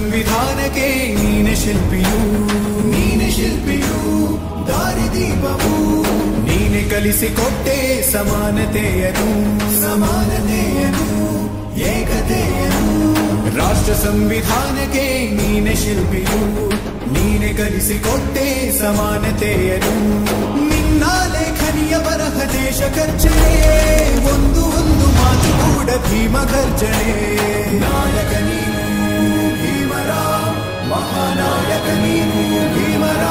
ಸಂವಿಧಾನಕ್ಕೆ ನೀನೆ ಶಿಲ್ಪಿಯು ನೀನೆ ಶಿಲ್ಪಿಯು ದಾರಿದೀಪವು ನೀನೆ ಕಲಿಸಿಕೊಟ್ಟೆ ಸಮಾನತೆಯನು ಸಮಾನತೆಯನು ಏಕತೆಯನು ರಾಷ್ಟ್ರ ಸಂವಿಧಾನಕ್ಕೆ ನೀನೆ ಶಿಲ್ಪಿಯು ನೀನೆ ಕಲಿಸಿಕೊಟ್ಟೆ ಸಮಾನತೆಯನು ನಿನ್ನ ಲೇಖನಿಯ ಬರಹ ದೇಶ ಖರ್ಚನೆ ಒಂದು ಒಂದು ಮಾತು ಕೂಡ ಭೀಮ ಗರ್ಜನೆ ನಾಯಕ ನೀನು ಭೀಮರ ಮಹಾನಾಯಕ ನೀನು ಭೀಮರ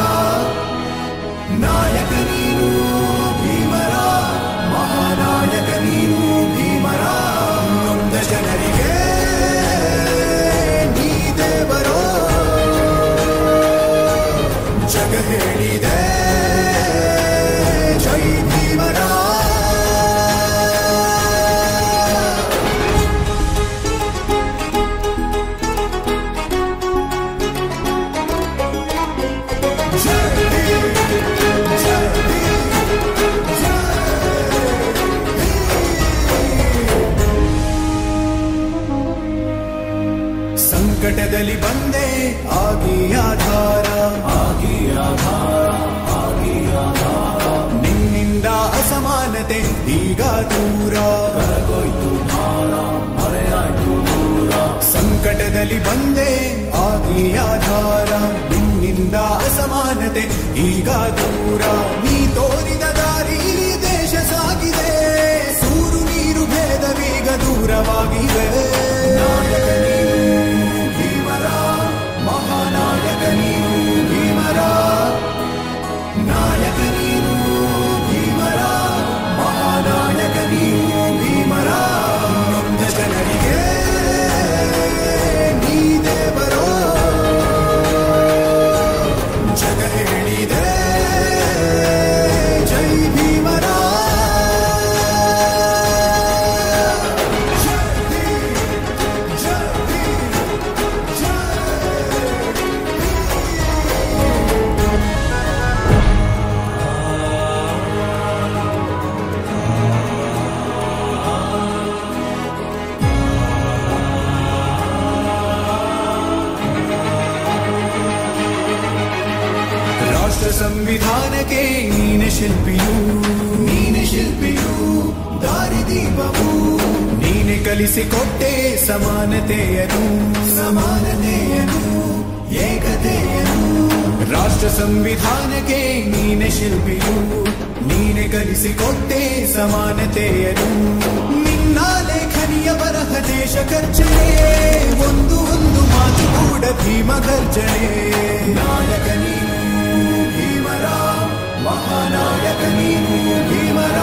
ನಾಯಕ ನೀನು ಭೀಮರ ಮಹಾನಾಯಕ ನೀನು ಭೀಮರ ನೊಂದ ಜನರಿಗೆ ನೀ ದೇವರೋ ಜಗ ಹೇಳಿದೆ ಜೈ ಭೀಮರ ಜೈ ಭೀಮ್, ಜೈ ಭೀಮ್, ಜೈ ಸಂಕಟದಲ್ಲಿ ಬಂದೆ ಆಗಿ ಆಧಾರ ಆಗಿ ಆಧಾರ ಆಗಿ ಆಧಾರ ನಿನ್ನಿಂದ ಅಸಮಾನತೆ ಈಗ ದೂರ ಕರಗೋಯ್ತು ಭಾರ ಮರೆಯಾಯ್ತು ದೂರ ಸಂಕಟದಲ್ಲಿ ಬಂದೆ ಆಗಿ ಆಧಾರ ನಿನ್ನಿಂದ ಅಸಮಾನತೆ ಈಗ ದೂರ ನೀ ತೋರಿದ ದಾರಿ ದೇಶ ಸಾಗಿದೆ ಸೂರು ನೀರು ಭೇದವೀಗ ದೂರವಾಗಿದೆ ನಾಯಕ ನೀನು ಭೀಮರ ಮಹಾನಾಯಕ ನೀನು ಭೀಮರ ನಾಯಕ ನೀನು ಭೀಮರ ಮಹಾನಾಯಕ ನೀನು ಭೀಮರ ನೊಂದ ಜನರಿಗೆ ನೀ ದೇವರೋ ಜಗ ಹೇಳಿದೆ ಜೈ ಭೀಮರ ಜೈ ಭೀಮ್, ಜೈ ಭೀಮ್, ಜೈ ರಾಷ್ಟ್ರ ಸಂವಿಧಾನಕ್ಕೆ ನೀನೆ ಶಿಲ್ಪಿಯು ನೀನೆ ಶಿಲ್ಪಿಯು ದಾರಿದೀಪವು ನೀನೆ ಕಲಿಸಿಕೊಟ್ಟೆ ಸಮಾನತೆಯನು ಸಮಾನತೆಯನು ಏಕತೆಯನು ರಾಷ್ಟ್ರ ಸಂವಿಧಾನಕ್ಕೆ ನೀನೆ ಶಿಲ್ಪಿಯು ನೀನೆ ಕಲಿಸಿಕೊಟ್ಟೆ ಸಮಾನತೆಯನು ನಿನ್ನ ಲೇಖನಿಯ ಬರಹ ದೇಶ ಖರ್ಚನೆ ಒಂದು ಒಂದು ಮಾತು ಕೂಡ ಭೀಮ ಗರ್ಜನೆ ನಾಯಕ ನೀನು ಭೀಮರ ಮಹಾನಾಯಕ ನೀನು ಭೀಮರ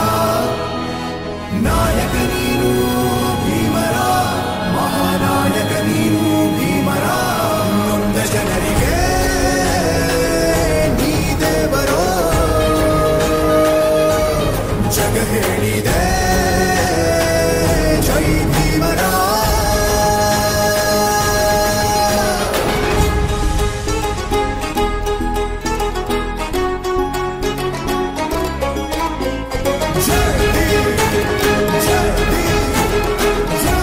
ನಾಯಕ ನೀನು ಭೀಮರ ಮಹಾನಾಯಕ ನೀನು ಭೀಮರ ನೊಂದ ಜನರಿಗೆ ನೀ ದೇವರೋ ಜಗ ಹೇಳಿದೆ ಜೈ ಭೀಮರ ಜೈ ಭೀಮ್, ಜೈ ಭೀಮ್, ಜೈ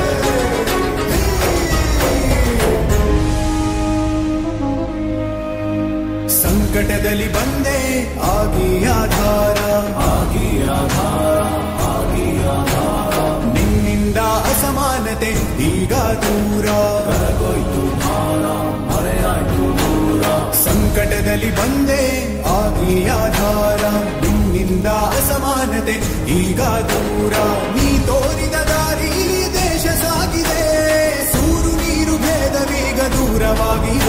ಸಂಕಟದಲ್ಲಿ ಬಂದೆ ಆಗಿ ಆಧಾರ ಆಗಿ ಆಧಾರ ಆಗಿ ಆಧಾರ ನಿನ್ನಿಂದ ಅಸಮಾನತೆ ಈಗ ದೂರ ಕರಗೋಯ್ತು ಭಾರ ಮರೆಯಾಯ್ತು ದೂರ ಸಂಕಟದಲ್ಲಿ ಬಂದೆ ಆಗಿ ಆಧಾರ ನಿನ್ನಿಂದ ಅಸಮಾನತೆ ಈಗ ದೂರ ನೀ ತೋರಿದ ದಾರಿ ದೇಶ ಸಾಗಿದೆ ಸೂರು ನೀರು ಭೇದವೀಗ ದೂರವಾಗಿದೆ